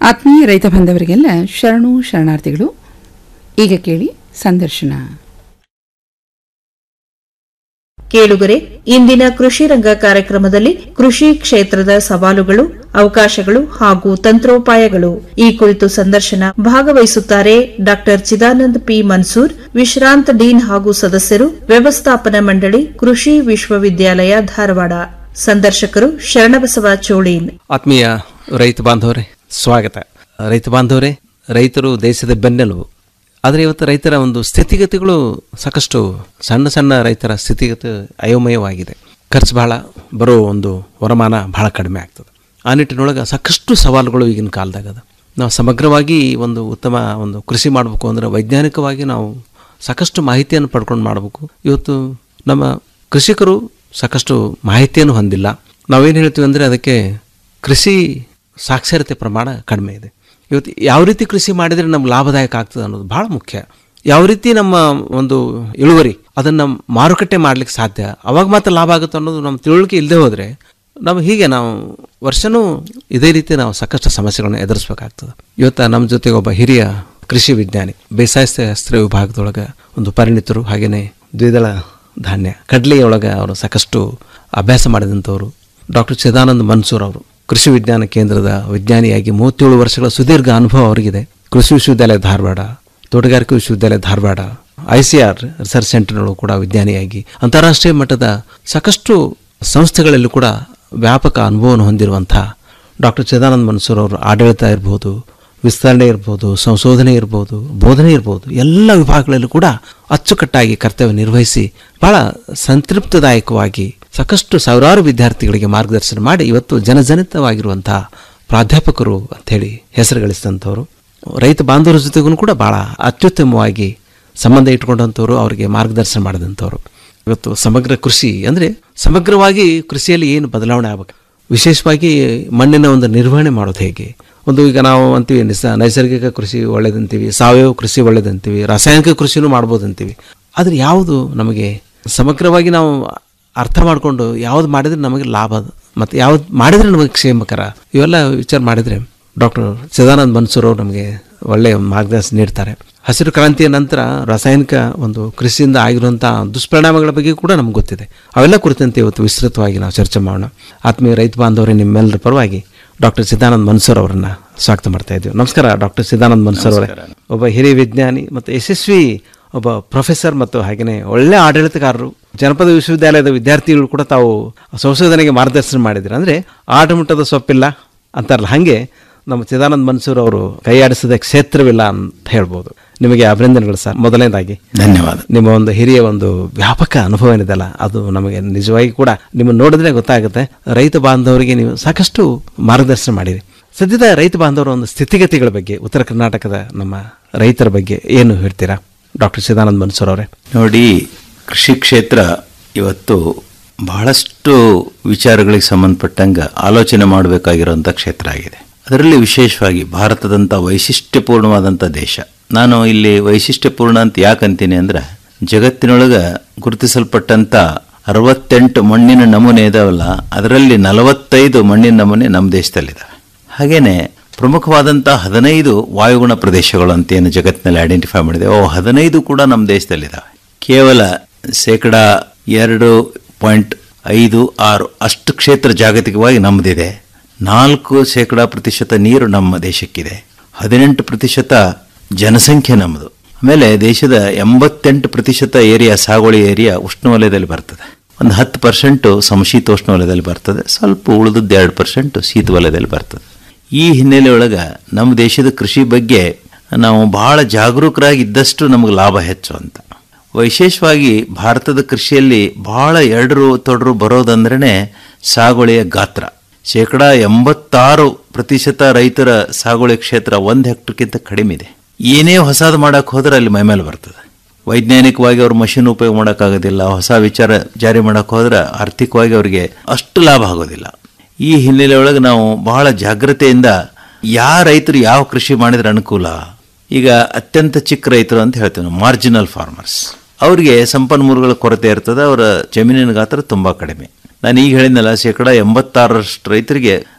ಆತ್ಮೀಯ ರೈತ ಬಾಂಧವರಿಗೆಲ್ಲ ಶರಣು ಶರಣಾರ್ಥಿಗಳು ಈಗ ಕೇಳಿ ಸಂದರ್ಶನ ಕೇಳುಗರೆ ಇಂದಿನ ಕೃಷಿ ರಂಗ ಕಾರ್ಯಕ್ರಮದಲ್ಲಿ ಕೃಷಿ ಕ್ಷೇತ್ರದ ಸವಾಲುಗಳು ಅವಕಾಶಗಳು ಹಾಗೂ ತಂತ್ರೋಪಾಯಗಳು ಈ ಕುರಿತು ಸಂದರ್ಶನ ಭಾಗವಹಿಸುತ್ತಾರೆ ಡಾಕ್ಟರ್ ಚಿದಾನಂದ್ ಪಿ ಮನ್ಸೂರ್ ವಿಶ್ರಾಂತ ಡೀನ್ ಹಾಗೂ ಸದಸ್ಯರು ವ್ಯವಸ್ಥಾಪನಾ ಮಂಡಳಿ ಕೃಷಿ ವಿಶ್ವವಿದ್ಯಾಲಯ ಧಾರವಾಡ ಸಂದರ್ಶಕರು ಶರಣಬಸವ ಚೋಳೀನ್ ಆತ್ಮೀಯ ರೈತ ಬಾಂಧವರೇ ಸ್ವಾಗತ ರೈತ ಬಾಂಧವರೇ ರೈತರು ದೇಶದ ಬೆನ್ನೆಲುಬು ಆದರೆ ಇವತ್ತು ರೈತರ ಒಂದು ಸ್ಥಿತಿಗತಿಗಳು ಸಾಕಷ್ಟು ಸಣ್ಣ ಸಣ್ಣ ರೈತರ ಸ್ಥಿತಿಗತಿ ಅಯೋಮಯವಾಗಿದೆ ಖರ್ಚು ಬಹಳ ಬರೋ ಒಂದು ವರಮಾನ ಬಹಳ ಕಡಿಮೆ ಆಗ್ತದೆ ಆ ನಿಟ್ಟಿನೊಳಗೆ ಸಾಕಷ್ಟು ಸವಾಲುಗಳು ಈಗಿನ ಕಾಲದಾಗ ಅದ ನಾವು ಸಮಗ್ರವಾಗಿ ಒಂದು ಉತ್ತಮ ಒಂದು ಕೃಷಿ ಮಾಡಬೇಕು ಅಂದರೆ ವೈಜ್ಞಾನಿಕವಾಗಿ ನಾವು ಸಾಕಷ್ಟು ಮಾಹಿತಿಯನ್ನು ಪಡ್ಕೊಂಡು ಮಾಡಬೇಕು ಇವತ್ತು ನಮ್ಮ ಕೃಷಿಕರು ಸಾಕಷ್ಟು ಮಾಹಿತಿಯನ್ನು ಹೊಂದಿಲ್ಲ ನಾವೇನು ಹೇಳ್ತೀವಿ ಅಂದರೆ ಅದಕ್ಕೆ ಕೃಷಿ ಸಾಕ್ಷರತೆ ಪ್ರಮಾಣ ಕಡಿಮೆ ಇದೆ ಇವತ್ತು ಯಾವ ರೀತಿ ಕೃಷಿ ಮಾಡಿದರೆ ನಮ್ಗೆ ಲಾಭದಾಯಕ ಆಗ್ತದೆ ಅನ್ನೋದು ಭಾಳ ಮುಖ್ಯ ಯಾವ ರೀತಿ ನಮ್ಮ ಒಂದು ಇಳುವರಿ ಅದನ್ನು ಮಾರುಕಟ್ಟೆ ಮಾಡಲಿಕ್ಕೆ ಸಾಧ್ಯ ಅವಾಗ ಮಾತ್ರ ಲಾಭ ಆಗುತ್ತೆ ಅನ್ನೋದು ನಮ್ಮ ತಿಳುವಳಿಕೆ ಇಲ್ಲದೆ ಹೋದರೆ ನಾವು ಹೀಗೆ ನಾವು ವರ್ಷನೂ ಇದೇ ರೀತಿ ನಾವು ಸಾಕಷ್ಟು ಸಮಸ್ಯೆಗಳನ್ನ ಎದುರಿಸ್ಬೇಕಾಗ್ತದೆ ಇವತ್ತು ನಮ್ಮ ಜೊತೆಗೆ ಒಬ್ಬ ಹಿರಿಯ ಕೃಷಿ ವಿಜ್ಞಾನಿ ಬೇಸಾಯ ಶಾಸ್ತ್ರ ವಿಭಾಗದೊಳಗೆ ಒಂದು ಪರಿಣಿತರು ಹಾಗೆಯೇ ದ್ವಿದಳ ಧಾನ್ಯ ಕಡ್ಲೆಯೊಳಗೆ ಅವರು ಸಾಕಷ್ಟು ಅಭ್ಯಾಸ ಮಾಡಿದಂಥವ್ರು ಡಾಕ್ಟರ್ ಚಿದಾನಂದ್ ಮನ್ಸೂರ್ ಅವರು ಕೃಷಿ ವಿಜ್ಞಾನ ಕೇಂದ್ರದ ವಿಜ್ಞಾನಿಯಾಗಿ ಮೂವತ್ತೇಳು ವರ್ಷಗಳ ಸುದೀರ್ಘ ಅನುಭವ ಅವರಿಗಿದೆ ಕೃಷಿ ವಿಶ್ವವಿದ್ಯಾಲಯ ಧಾರವಾಡ ತೋಟಗಾರಿಕೆ ವಿಶ್ವವಿದ್ಯಾಲಯ Dharwad I C R research ಸೆಂಟರ್ನಲ್ಲೂ ಕೂಡ ವಿಜ್ಞಾನಿಯಾಗಿ ಅಂತಾರಾಷ್ಟ್ರೀಯ ಮಟ್ಟದ ಸಾಕಷ್ಟು ಸಂಸ್ಥೆಗಳಲ್ಲೂ ಕೂಡ ವ್ಯಾಪಕ ಅನುಭವವನ್ನು ಹೊಂದಿರುವಂಥ ಡಾಕ್ಟರ್ ಚಿದಾನಂದ್ ಮನ್ಸೂರ್ ಅವರು ಆಡಳಿತ ಇರ್ಬೋದು ವಿಸ್ತರಣೆ ಇರ್ಬೋದು ಸಂಶೋಧನೆ ಇರ್ಬೋದು ಬೋಧನೆ ಇರ್ಬೋದು ಎಲ್ಲ ವಿಭಾಗಗಳಲ್ಲೂ ಕೂಡ ಅಚ್ಚುಕಟ್ಟಾಗಿ ಕರ್ತವ್ಯ ನಿರ್ವಹಿಸಿ ಬಹಳ ಸಂತೃಪ್ತದಾಯಕವಾಗಿ ಸಾಕಷ್ಟು ಸಾವಿರಾರು ವಿದ್ಯಾರ್ಥಿಗಳಿಗೆ ಮಾರ್ಗದರ್ಶನ ಮಾಡಿ ಇವತ್ತು ಜನಜನಿತವಾಗಿರುವಂಥ ಪ್ರಾಧ್ಯಾಪಕರು ಅಂಥೇಳಿ ಹೆಸರು ಗಳಿಸಿದಂಥವ್ರು ರೈತ ಬಾಂಧವರ ಜೊತೆಗೂ ಕೂಡ ಭಾಳ ಅತ್ಯುತ್ತಮವಾಗಿ ಸಂಬಂಧ ಇಟ್ಕೊಂಡಂಥವ್ರು ಅವರಿಗೆ ಮಾರ್ಗದರ್ಶನ ಮಾಡಿದಂಥವ್ರು ಇವತ್ತು ಸಮಗ್ರ ಕೃಷಿ ಅಂದರೆ ಸಮಗ್ರವಾಗಿ ಕೃಷಿಯಲ್ಲಿ ಏನು ಬದಲಾವಣೆ ಆಗಬೇಕು ವಿಶೇಷವಾಗಿ ಮಣ್ಣಿನ ಒಂದು ನಿರ್ವಹಣೆ ಮಾಡೋದು ಹೇಗೆ ಒಂದು ಈಗ ನಾವು ಅಂತೀವಿ ನಿಸ ನೈಸರ್ಗಿಕ ಕೃಷಿ ಒಳ್ಳೇದಂತೀವಿ ಸಾವಯವ ಕೃಷಿ ಒಳ್ಳೇದಂತೀವಿ ರಾಸಾಯನಿಕ ಕೃಷಿನೂ ಮಾಡ್ಬೋದು ಅಂತೀವಿ ಆದರೆ ಯಾವುದು ನಮಗೆ ಸಮಗ್ರವಾಗಿ ನಾವು ಅರ್ಥ ಮಾಡಿಕೊಂಡು ಯಾವ್ದು ಮಾಡಿದರೆ ನಮಗೆ ಲಾಭ ಮತ್ತು ಯಾವ್ದು ಮಾಡಿದರೆ ನಮಗೆ ಕ್ಷೇಮಕರ ಇವೆಲ್ಲ ವಿಚಾರ ಮಾಡಿದರೆ ಡಾಕ್ಟರ್ ಸದಾನಂದ್ ಮನ್ಸೂರ್ ಅವರು ನಮಗೆ ಒಳ್ಳೆಯ ಮಾರ್ಗದರ್ಶನ ನೀಡ್ತಾರೆ ಹಸಿರು ಕ್ರಾಂತಿಯ ನಂತರ ರಾಸಾಯನಿಕ ಒಂದು ಕೃಷಿಯಿಂದ ಆಗಿರುವಂಥ ದುಷ್ಪರಿಣಾಮಗಳ ಬಗ್ಗೆ ಕೂಡ ನಮ್ಗೆ ಗೊತ್ತಿದೆ ಅವೆಲ್ಲ ಕುರಿತಂತೆ ಇವತ್ತು ವಿಸ್ತೃತವಾಗಿ ನಾವು ಚರ್ಚೆ ಮಾಡೋಣ ಆತ್ಮೀಯ ರೈತ ಬಾಂಧವರೇ ನಿಮ್ಮೆಲ್ಲರ ಪರವಾಗಿ ಡಾಕ್ಟರ್ ಸಿದ್ದಾನಂದ್ ಮನ್ಸೂರ್ ಅವರನ್ನ ಸ್ವಾಗತ ಮಾಡ್ತಾ ಇದ್ದೀವಿ ನಮಸ್ಕಾರ ಡಾಕ್ಟರ್ ಸಿದ್ದಾನಂದ್ ಮನ್ಸೂರ್ ಅವರೇ ಒಬ್ಬ ಹಿರಿಯ ವಿಜ್ಞಾನಿ ಮತ್ತು ಯಶಸ್ವಿ ಒಬ್ಬ ಪ್ರೊಫೆಸರ್ ಮತ್ತು ಹಾಗೆಯೇ ಒಳ್ಳೆ ಆಡಳಿತಗಾರರು ಜನಪದ ವಿಶ್ವವಿದ್ಯಾಲಯದ ವಿದ್ಯಾರ್ಥಿಗಳು ಕೂಡ ತಾವು ಸಂಶೋಧನೆಗೆ ಮಾರ್ಗದರ್ಶನ ಮಾಡಿದ್ರು ಅಂದರೆ ಆಟಮುಟ್ಟದ ಸೊಪ್ಪಿಲ್ಲ ಅಂತಾರಲ್ಲ ಹಾಗೆ ನಮ್ಮ ಚಿದಾನಂದ್ ಮನ್ಸೂರ್ ಅವರು ಕೈಯಾಡಿಸಿದ ಕ್ಷೇತ್ರವಿಲ್ಲ ಅಂತ ಹೇಳ್ಬೋದು ನಿಮಗೆ ಅಭಿನಂದನೆಗಳು ಸರ್ ಮೊದಲನೇದಾಗಿ ಧನ್ಯವಾದ ನಿಮ್ಮ ಒಂದು ಹಿರಿಯ ಒಂದು ವ್ಯಾಪಕ ಅನುಭವ ಏನಿದೆಲ್ಲ ಅದು ನಮಗೆ ನಿಜವಾಗಿ ಕೂಡ ನಿಮ್ಮನ್ನು ನೋಡಿದ್ರೆ ಗೊತ್ತಾಗುತ್ತೆ ರೈತ ಬಾಂಧವರಿಗೆ ನೀವು ಸಾಕಷ್ಟು ಮಾರ್ಗದರ್ಶನ ಮಾಡಿರಿ ಸದ್ಯದ ರೈತ ಬಾಂಧವರ ಒಂದು ಸ್ಥಿತಿಗತಿಗಳ ಬಗ್ಗೆ ಉತ್ತರ ಕರ್ನಾಟಕದ ನಮ್ಮ ರೈತರ ಬಗ್ಗೆ ಏನು ಹೇಳ್ತೀರಾ ಡಾಕ್ಟರ್ ಚಿದಾನಂದ್ ಮನ್ಸೂರ್ ಅವರೇ ನೋಡಿ ಕೃಷಿ ಕ್ಷೇತ್ರ ಇವತ್ತು ಬಹಳಷ್ಟು ವಿಚಾರಗಳಿಗೆ ಸಂಬಂಧಪಟ್ಟಂಗೆ ಆಲೋಚನೆ ಮಾಡಬೇಕಾಗಿರುವಂಥ ಕ್ಷೇತ್ರ ಆಗಿದೆ ಅದರಲ್ಲಿ ವಿಶೇಷವಾಗಿ ಭಾರತದಂಥ ವೈಶಿಷ್ಟ್ಯಪೂರ್ಣವಾದಂಥ ದೇಶ ನಾನು ಇಲ್ಲಿ ವೈಶಿಷ್ಟ್ಯಪೂರ್ಣ ಅಂತ ಯಾಕಂತೀನಿ ಅಂದ್ರೆ ಜಗತ್ತಿನೊಳಗೆ ಗುರುತಿಸಲ್ಪಟ್ಟಂಥ ಅರವತ್ತೆಂಟು ಮಣ್ಣಿನ ನಮೂನೆ ಇದಾವಲ್ಲ ಅದರಲ್ಲಿ ನಲವತ್ತೈದು ಮಣ್ಣಿನ ನಮೂನೆ ನಮ್ಮ ದೇಶದಲ್ಲಿದ್ದಾವೆ ಹಾಗೇನೆ ಪ್ರಮುಖವಾದಂಥ ಹದಿನೈದು ವಾಯುಗುಣ ಪ್ರದೇಶಗಳು ಅಂತ ಏನು ಜಗತ್ತಿನಲ್ಲಿ ಐಡೆಂಟಿಫೈ ಮಾಡಿದೆ ಅವು ಹದಿನೈದು ಕೂಡ ನಮ್ಮ ದೇಶದಲ್ಲಿದ್ದಾವೆ ಕೇವಲ ಶೇಕಡ ಎರಡು ಪಾಯಿಂಟ್ ಐದು ಆರು ಅಷ್ಟು ಕ್ಷೇತ್ರ ಜಾಗತಿಕವಾಗಿ ನಮ್ಮದಿದೆ ನಾಲ್ಕು ಶೇಕಡ ಪ್ರತಿಶತ ನೀರು ನಮ್ಮ ದೇಶಕ್ಕಿದೆ ಹದಿನೆಂಟು ಪ್ರತಿಶತ ಜನಸಂಖ್ಯೆ ನಮ್ಮದು ಆಮೇಲೆ ದೇಶದ ಎಂಬತ್ತೆಂಟು ಪ್ರತಿಶತ ಏರಿಯಾ ಸಾಗುವಳಿ ಏರಿಯಾ ಉಷ್ಣವಲಯದಲ್ಲಿ ಬರ್ತದೆ ಒಂದು ಹತ್ತು ಪರ್ಸೆಂಟು ಸಮಶೀತೋಷ್ಣ ವಲಯದಲ್ಲಿ ಬರ್ತದೆ ಸ್ವಲ್ಪ ಉಳಿದದ್ದು ಎರಡು ಪರ್ಸೆಂಟು ಶೀತ ವಲಯದಲ್ಲಿ ಬರ್ತದೆ ಈ ಹಿನ್ನೆಲೆ ಒಳಗೆ ನಮ್ಮ ದೇಶದ ಕೃಷಿ ಬಗ್ಗೆ ನಾವು ಬಹಳ ಜಾಗರೂಕರಾಗಿ ಇದ್ದಷ್ಟು ನಮಗೆ ಲಾಭ ಹೆಚ್ಚು ಅಂತ ವಿಶೇಷವಾಗಿ ಭಾರತದ ಕೃಷಿಯಲ್ಲಿ ಬಹಳ ಎರಡರು ತೊಡರು ಬರೋದಂದ್ರೇ ಸಾಗುವಳಿಯ ಗಾತ್ರ ಶೇಕಡ ಎಂಬತ್ತಾರು ಪ್ರತಿಶತ ರೈತರ ಸಾಗುವಳಿ ಕ್ಷೇತ್ರ ಒಂದು ಹೆಕ್ಟರ್ಗಿಂತ ಕಡಿಮೆ ಇದೆ ಏನೇ ಹೊಸದು ಮಾಡಕ್ಕೆ ಹೋದ್ರೆ ಅಲ್ಲಿ ಮೈಮೇಲೆ ಬರ್ತದೆ ವೈಜ್ಞಾನಿಕವಾಗಿ ಅವ್ರು ಮಷಿನ್ ಉಪಯೋಗ ಮಾಡೋಕ್ಕಾಗೋದಿಲ್ಲ ಹೊಸ ವಿಚಾರ ಜಾರಿ ಮಾಡಕ್ಕೆ ಹೋದ್ರೆ ಆರ್ಥಿಕವಾಗಿ ಅವರಿಗೆ ಅಷ್ಟು ಲಾಭ ಆಗೋದಿಲ್ಲ ಈ ಹಿನ್ನೆಲೆ ಒಳಗೆ ನಾವು ಬಹಳ ಜಾಗ್ರತೆಯಿಂದ ಯಾವ ರೈತರು ಯಾವ ಕೃಷಿ ಮಾಡಿದ್ರೆ ಅನುಕೂಲ ಈಗ ಅತ್ಯಂತ ಚಿಕ್ಕ ರೈತರು ಅಂತ ಹೇಳ್ತೀವಿ ನಾವು ಮಾರ್ಜಿನಲ್ ಫಾರ್ಮರ್ಸ್ ಅವ್ರಿಗೆ ಸಂಪನ್ಮೂಲಗಳ ಕೊರತೆ ಇರ್ತದೆ ಅವರ ಜಮೀನಿನ ಗಾತ್ರ ತುಂಬ ಕಡಿಮೆ ನಾನು ಈಗ ಹೇಳಿದ್ನಲ್ಲ ಶೇಕಡ ಎಂಬತ್ತಾರರಷ್ಟು ರೈತರಿಗೆ